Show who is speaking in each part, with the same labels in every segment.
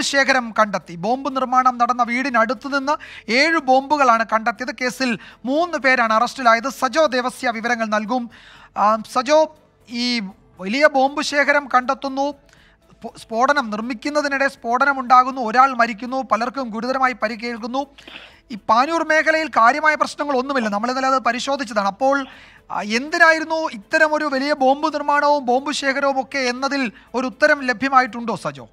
Speaker 1: ശേഖരം കണ്ടെത്തി ബോംബ് നിർമ്മാണം നടന്ന വീടിനടുത്തു നിന്ന് ഏഴ് ബോംബുകളാണ് കണ്ടെത്തിയത് കേസിൽ മൂന്ന് പേരാണ് അറസ്റ്റിലായത് സജോ ദേവസ്യ വിവരങ്ങൾ നൽകും ആ, സജോ ഈ വലിയ ബോംബ് ശേഖരം കണ്ടെത്തുന്നു സ്ഫോ- സ്ഫോടനം നിർമ്മിക്കുന്നതിനിടെ സ്ഫോടനം ഉണ്ടാകുന്നു ഒരാൾ മരിക്കുന്നു പലർക്കും ഗുരുതരമായി പരിക്കേൽക്കുന്നു ഈ പാനൂർ മേഖലയിൽ കാര്യമായ പ്രശ്നങ്ങൾ ഒന്നുമില്ല നമ്മൾ ഇന്നലെ അത് പരിശോധിച്ചതാണ് അപ്പോൾ ആ, എന്തിനായിരുന്നു ഇത്തരം ഒരു വലിയ ബോംബ് നിർമ്മാണവും ബോംബ് ശേഖരവും ഒക്കെ എന്നതിൽ ഒരു ഉത്തരം ലഭ്യമായിട്ടുണ്ടോ സജോ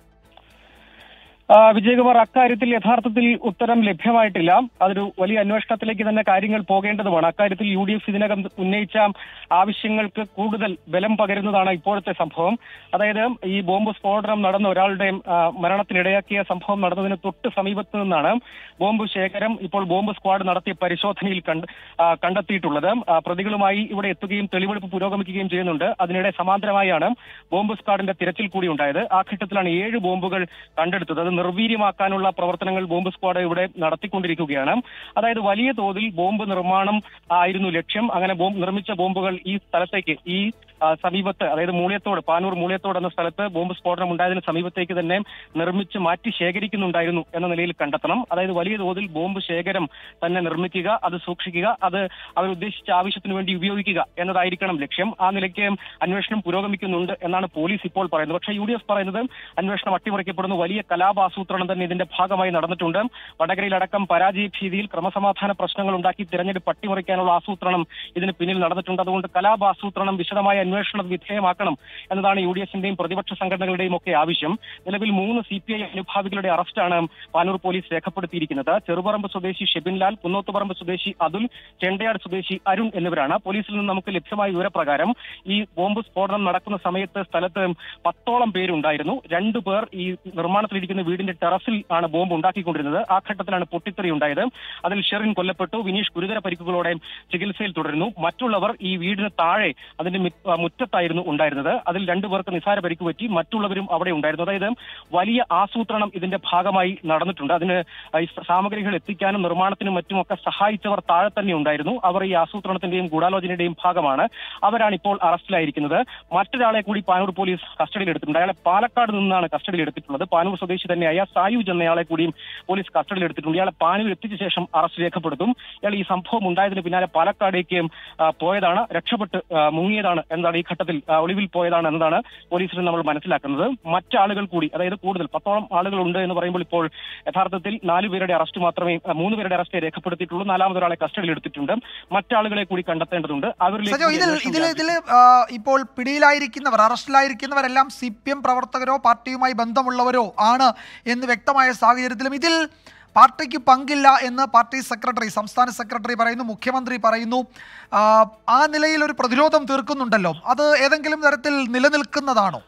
Speaker 2: ആ, വിജയകുമാർ അക്കാര്യത്തിൽ യഥാർത്ഥത്തിൽ ഉത്തരം ലഭ്യമായിട്ടില്ല അതൊരു വലിയ അന്വേഷണത്തിലേക്ക് തന്നെ കാര്യങ്ങൾ പോകേണ്ടതുമാണ് അക്കാര്യത്തിൽ യു ഡി എഫ് ഇതിനകം ഉന്നയിച്ച ആവശ്യങ്ങൾക്ക് കൂടുതൽ ബലം പകരുന്നതാണ് ഇപ്പോഴത്തെ സംഭവം അതായത് ഈ ബോംബ് സ്ഫോടനം നടന്ന ഒരാളുടെ ആ, മരണത്തിനിടയാക്കിയ സംഭവം നടന്നതിന് തൊട്ട് സമീപത്ത് നിന്നാണ് ബോംബ് ശേഖരം ഇപ്പോൾ ബോംബ് സ്ക്വാഡ് നടത്തിയ പരിശോധനയിൽ കണ്ട് ആ, കണ്ടെത്തിയിട്ടുള്ളത് ആ, പ്രതികളുമായി ഇവിടെ എത്തുകയും തെളിവെടുപ്പ് പുരോഗമിക്കുകയും ചെയ്യുന്നുണ്ട് അതിനിടെ സമാന്തരമായാണ് ബോംബ് സ്ക്വാഡിന്റെ തിരച്ചിൽ കൂടി ഉണ്ടായത് ആ ഘട്ടത്തിലാണ് ഏഴ് ബോംബുകൾ കണ്ടെടുത്തത് അത് നിർവീര്യമാക്കാനുള്ള പ്രവർത്തനങ്ങൾ ബോംബ് സ്ക്വാഡ് ഇവിടെ നടത്തിക്കൊണ്ടിരിക്കുകയാണ് അതായത് വലിയ തോതിൽ ബോംബ് നിർമ്മാണം ആയിരുന്നു ലക്ഷ്യം അങ്ങനെ ബോംബ് നിർമ്മിച്ച ബോംബുകൾ ഈ സ്ഥലത്തേക്ക് ഈ ആ, സമീപത്ത് അതായത് മൂളിയത്തോട് പാനൂർ മൂളിയത്തോട് എന്ന സ്ഥലത്ത് ബോംബ് സ്ഫോടനം ഉണ്ടായതിന് സമീപത്തേക്ക് തന്നെ നിർമ്മിച്ച് മാറ്റി ശേഖരിക്കുന്നുണ്ടായിരുന്നു എന്ന നിലയിൽ കണ്ടെത്തണം അതായത് വലിയ തോതിൽ ബോംബ് ശേഖരം തന്നെ നിർമ്മിക്കുക അത് സൂക്ഷിക്കുക അത് അവർ ഉദ്ദേശിച്ച ആവശ്യത്തിന് വേണ്ടി ഉപയോഗിക്കുക എന്നതായിരിക്കണം ലക്ഷ്യം ആ നിലയ്ക്ക് അന്വേഷണം പുരോഗമിക്കുന്നുണ്ട് എന്നാണ് പോലീസ് ഇപ്പോൾ പറയുന്നത് പക്ഷേ യു ഡി എഫ് പറയുന്നത് അന്വേഷണം അട്ടിമറിക്കപ്പെടുന്ന വലിയ കലാപാസൂത്രണം തന്നെ ഇതിന്റെ ഭാഗമായി നടന്നിട്ടുണ്ട് വടകരയിലടക്കം പരാജയ ഭീതിയിൽ ക്രമസമാധാന പ്രശ്നങ്ങൾ ഉണ്ടാക്കി തിരഞ്ഞെടുപ്പ് അട്ടിമറിക്കാനുള്ള ആസൂത്രണം ഇതിന് പിന്നിൽ നടന്നിട്ടുണ്ട് അതുകൊണ്ട് കലാപാസൂത്രണം വിശദമായ അന്വേഷണ വിധേയമാക്കണം എന്നതാണ് യു ഡി എഫിന്റെയും പ്രതിപക്ഷ സംഘടനകളുടെയും ഒക്കെ ആവശ്യം നിലവിൽ മൂന്ന് സി പി ഐ അനുഭാവികളുടെ അറസ്റ്റാണ് പാനൂർ പോലീസ് രേഖപ്പെടുത്തിയിരിക്കുന്നത് ചെറുപറമ്പ് സ്വദേശി ഷെബിൻലാൽ കുന്നോത്തുപറമ്പ് സ്വദേശി അതുൽ ചെണ്ടയാട് സ്വദേശി അരുൺ എന്നിവരാണ് പോലീസിൽ നിന്ന് നമുക്ക് ലഭ്യമായ വിവരപ്രകാരം ഈ ബോംബ് സ്ഫോടനം നടക്കുന്ന സമയത്ത് സ്ഥലത്ത് പത്തോളം പേരുണ്ടായിരുന്നു രണ്ടു പേർ ഈ നിർമ്മാണത്തിലിരിക്കുന്ന വീടിന്റെ ടെറസിൽ ആണ് ബോംബ് ഉണ്ടാക്കിക്കൊണ്ടിരുന്നത് ആ ഘട്ടത്തിലാണ് പൊട്ടിത്തെറി ഉണ്ടായത് അതിൽ ഷെറിൻ കൊല്ലപ്പെട്ടു വിനീഷ് ഗുരുതര പരിക്കുകളോടെ ചികിത്സയിൽ തുടരുന്നു മറ്റുള്ളവർ ഈ വീടിന് താഴെ അതിന്റെ മി- ആ, മുറ്റത്തായിരുന്നു ഉണ്ടായിരുന്നത് അതിൽ രണ്ടു പേർക്ക് നിസാര പരിക്ക് പറ്റി മറ്റുള്ളവരും അവിടെ ഉണ്ടായിരുന്നു അതായത് വലിയ ആസൂത്രണം ഇതിന്റെ ഭാഗമായി നടന്നിട്ടുണ്ട് അതിന് ഈ സാമഗ്രികൾ എത്തിക്കാനും നിർമ്മാണത്തിനും മറ്റുമൊക്കെ സഹായിച്ചവർ താഴെ തന്നെ ഉണ്ടായിരുന്നു അവർ ഈ ആസൂത്രണത്തിന്റെയും ഗൂഢാലോചനയുടെയും ഭാഗമാണ് അവരാണ് ഇപ്പോൾ അറസ്റ്റിലായിരിക്കുന്നത് മറ്റൊരാളെ കൂടി പാനൂർ പോലീസ് കസ്റ്റഡിയിൽ എടുത്തിട്ടുണ്ട് അയാളെ പാലക്കാട് നിന്നാണ് കസ്റ്റഡിയിൽ എടുത്തിട്ടുള്ളത് പാനൂർ സ്വദേശി തന്നെയായ സായുജ് എന്നയാളെ കൂടിയും പോലീസ് കസ്റ്റഡിയിൽ എടുത്തിട്ടുണ്ട് ഇയാളെ പാനൂർ എത്തിച്ച ശേഷം അറസ്റ്റ് രേഖപ്പെടുത്തും ഇയാൾ ഈ സംഭവം ഉണ്ടായതിന് പിന്നാലെ പാലക്കാടേക്ക് ആ, പോയതാണ് രക്ഷപ്പെട്ട് ആ, മുങ്ങിയതാണ് എന്നതാണ് ഈ ഘട്ടത്തിൽ ആ, ഒളിവിൽ പോയതാണ് എന്നതാണ് പോലീസിന് നമ്മൾ മനസ്സിലാക്കുന്നത് മറ്റാളുകൾ കൂടി അതായത് കൂടുതൽ പത്തോളം ആളുകൾ ഉണ്ട് എന്ന് പറയുമ്പോൾ ഇപ്പോൾ യഥാർത്ഥത്തിൽ നാല് പേരുടെ അറസ്റ്റ് മാത്രമേ ആ, മൂന്ന് പേരുടെ അറസ്റ്റ് രേഖപ്പെടുത്തിയിട്ടുള്ളൂ നാലാമതൊരാളെ കസ്റ്റഡിയിൽ എടുത്തിട്ടുണ്ട് മറ്റാളുകളെ കൂടി കണ്ടെത്തേണ്ടതുണ്ട് അവരിലേക്ക്
Speaker 1: സജോ
Speaker 2: കൂടി
Speaker 1: ഇതിൽ
Speaker 2: അന്വേഷണം
Speaker 1: ഇതിൽ ഇതിൽ ആ, ഇപ്പോൾ പിടിയിലായിരിക്കുന്നവർ അറസ്റ്റിലായിരിക്കുന്നവരെല്ലാം സി പി എം പ്രവർത്തകരോ പാർട്ടിയുമായി ബന്ധമുള്ളവരോ ആണ് എന്ന് വ്യക്തമായ സാഹചര്യത്തിലും ഇതിൽ പാർട്ടിക്ക് പങ്കില്ല എന്ന് പാർട്ടി സെക്രട്ടറി സംസ്ഥാന സെക്രട്ടറി പറയുന്നു മുഖ്യമന്ത്രി പറയുന്നു ആ, ആ നിലയിൽ ഒരു പ്രതിരോധം തീർക്കുന്നുണ്ടല്ലോ അത് ഏതെങ്കിലും തരത്തിൽ നിലനിൽക്കുന്നതാണോ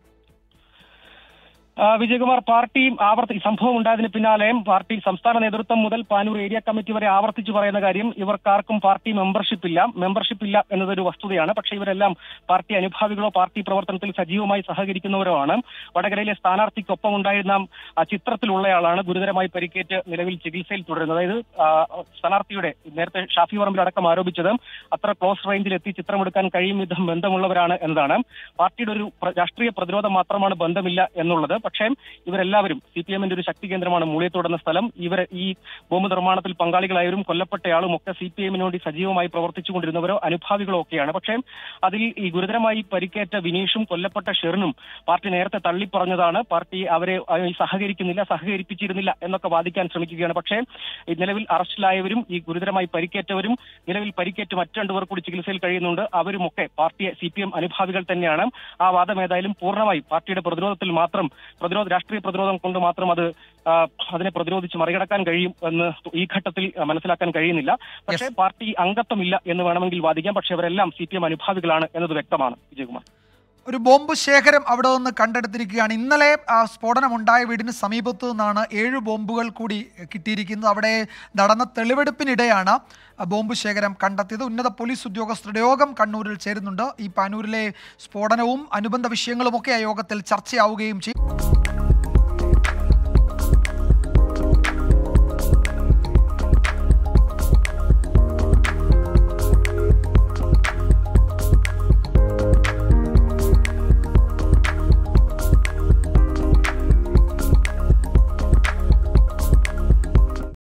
Speaker 2: ആ, വിജയകുമാർ പാർട്ടി ആവർത്തി ഈ സംഭവം ഉണ്ടായതിന് പിന്നാലെ പാർട്ടി സംസ്ഥാന നേതൃത്വം മുതൽ പാനൂർ ഏരിയ കമ്മിറ്റി വരെ ആവർത്തിച്ചു പറയുന്ന കാര്യം ഇവർക്കാർക്കും പാർട്ടി മെമ്പർഷിപ്പ് ഇല്ല മെമ്പർഷിപ്പ് ഇല്ല എന്നതൊരു വസ്തുതയാണ് പക്ഷേ ഇവരെല്ലാം പാർട്ടി അനുഭാവികളോ പാർട്ടി പ്രവർത്തനത്തിൽ സജീവമായി സഹകരിക്കുന്നവരോ ആണ് വടകരയിലെ സ്ഥാനാർത്ഥിക്കൊപ്പം ഉണ്ടായിരുന്ന ആ, ചിത്രത്തിലുള്ളയാളാണ് ഗുരുതരമായി പരിക്കേറ്റ് നിലവിൽ ചികിത്സയിൽ തുടരുന്നത് അതായത് ആ, സ്ഥാനാർത്ഥിയുടെ നേരത്തെ ഷാഫി പറമ്പിലടക്കം ആരോപിച്ചത് അത്ര ക്ലോസ് റേഞ്ചിൽ എത്തി ചിത്രമെടുക്കാൻ കഴിയും വിധം ബന്ധമുള്ളവരാണ് എന്നതാണ് പാർട്ടിയുടെ ഒരു പ്ര- രാഷ്ട്രീയ പ്രതിരോധം മാത്രമാണ് ബന്ധമില്ല എന്നുള്ളത് പക്ഷേ ഇവരെല്ലാവരും സി പി എമ്മിന്റെ ഒരു ശക്തി കേന്ദ്രമാണ് മൂളിയത്തോട് എന്ന സ്ഥലം ഇവർ ഈ ബോംബ് നിർമ്മാണത്തിൽ പങ്കാളികളായവരും കൊല്ലപ്പെട്ടയാളും ഒക്കെ സി പി എമ്മിന് വേണ്ടി സജീവമായി പ്രവർത്തിച്ചുകൊണ്ടിരുന്നവരോ അനുഭാവികളോ ഒക്കെയാണ് പക്ഷേ അതിൽ ഈ ഗുരുതരമായി പരിക്കേറ്റ വിനീഷും കൊല്ലപ്പെട്ട ഷെറിനും പാർട്ടി നേരത്തെ തള്ളിപ്പറഞ്ഞതാണ് പാർട്ടി അവരെ അഹ് ഈ സഹകരിക്കുന്നില്ല സഹകരിപ്പിച്ചിരുന്നില്ല എന്നൊക്കെ വാദിക്കാൻ ശ്രമിക്കുകയാണ് പക്ഷേ ഈ നിലവിൽ അറസ്റ്റിലായവരും ഈ ഗുരുതരമായി പരിക്കേറ്റവരും നിലവിൽ പരിക്കേറ്റ് മറ്റു രണ്ടുപേർ കൂടി ചികിത്സയിൽ കഴിയുന്നുണ്ട് അവരുമൊക്കെ പാർട്ടിയെ സി പി എം അനുഭാവികൾ തന്നെയാണ് ആ വാദം ഏതായാലും പൂർണ്ണമായി പാർട്ടിയുടെ പ്രതിരോധത്തിൽ മാത്രം പ്രതിരോധ രാഷ്ട്രീയ പ്രതിരോധം കൊണ്ട് മാത്രം അത് ആ, അതിനെ പ്രതിരോധിച്ച് മറികടക്കാൻ കഴിയും എന്ന് ഈ ഘട്ടത്തിൽ ആ, മനസ്സിലാക്കാൻ കഴിയുന്നില്ല പക്ഷേ പാർട്ടി അംഗത്വമില്ല എന്ന് വേണമെങ്കിൽ വാദിക്കാം പക്ഷേ അവരെല്ലാം സി പി എം അനുഭാവികളാണ് എന്നത് വ്യക്തമാണ് വിജയകുമാർ
Speaker 1: ഒരു ബോംബ് ശേഖരം അവിടെ നിന്ന് കണ്ടെടുത്തിരിക്കുകയാണ് ഇന്നലെ ആ, സ്ഫോടനമുണ്ടായ വീടിന് സമീപത്തു നിന്നാണ് ഏഴ് ബോംബുകൾ കൂടി കിട്ടിയിരിക്കുന്നത് അവിടെ നടന്ന തെളിവെടുപ്പിനിടെയാണ് ആ ബോംബ് ശേഖരം കണ്ടെത്തിയത് ഉന്നത പോലീസ് ഉദ്യോഗസ്ഥരുടെ യോഗം കണ്ണൂരിൽ ചേരുന്നുണ്ട് ഈ പാനൂരിലെ സ്ഫോടനവും അനുബന്ധ വിഷയങ്ങളുമൊക്കെ ആ യോഗത്തിൽ ചർച്ചയാവുകയും ചെയ്യും